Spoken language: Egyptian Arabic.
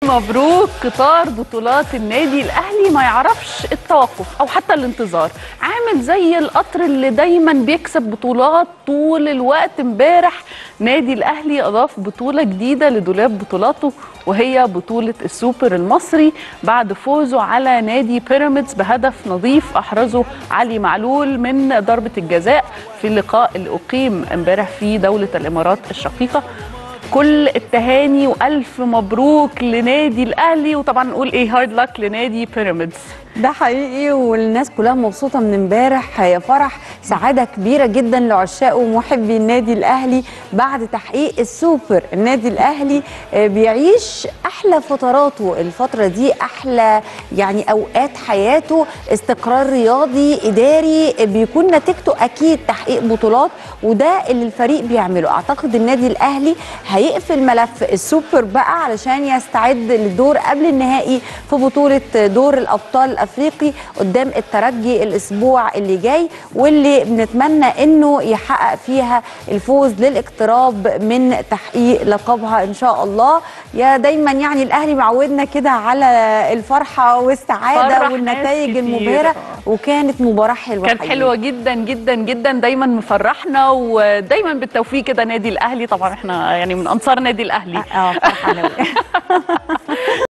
مبروك قطار بطولات النادي الاهلي ما يعرفش التوقف او حتى الانتظار عامل زي القطر اللي دايما بيكسب بطولات طول الوقت امبارح نادي الاهلي اضاف بطوله جديده لدولاب بطولاته وهي بطوله السوبر المصري بعد فوزه على نادي بيراميدز بهدف نظيف احرزه علي معلول من ضربه الجزاء في اللقاء اللي اقيم امبارح في دوله الامارات الشقيقه كل التهاني والف مبروك لنادي الاهلي وطبعا نقول ايه هارد لك لنادي بيراميدز ده حقيقي والناس كلها مبسوطه من امبارح يا فرح سعاده كبيره جدا لعشاق ومحبي النادي الاهلي بعد تحقيق السوبر النادي الاهلي آه، بيعيش احلى فتراته الفتره دي احلى يعني اوقات حياته استقرار رياضي اداري آه، بيكون نتيجته اكيد تحقيق بطولات وده اللي الفريق بيعمله اعتقد النادي الاهلي هيقفل ملف السوبر بقى علشان يستعد للدور قبل النهائي في بطوله دور الابطال الافريقي قدام الترجي الاسبوع اللي جاي واللي بنتمنى انه يحقق فيها الفوز للاقتراب من تحقيق لقبها ان شاء الله يا دايما يعني الاهلي معودنا كده على الفرحه والسعاده فرح ناس والنتائج كتير. المبهره آه. وكانت مباراه حلوه كانت حقيقي. حلوه جدا جدا جدا دايما مفرحنا ودايما بالتوفيق كده نادي الاهلي طبعا احنا يعني من انصار نادي الاهلي اه فرحانه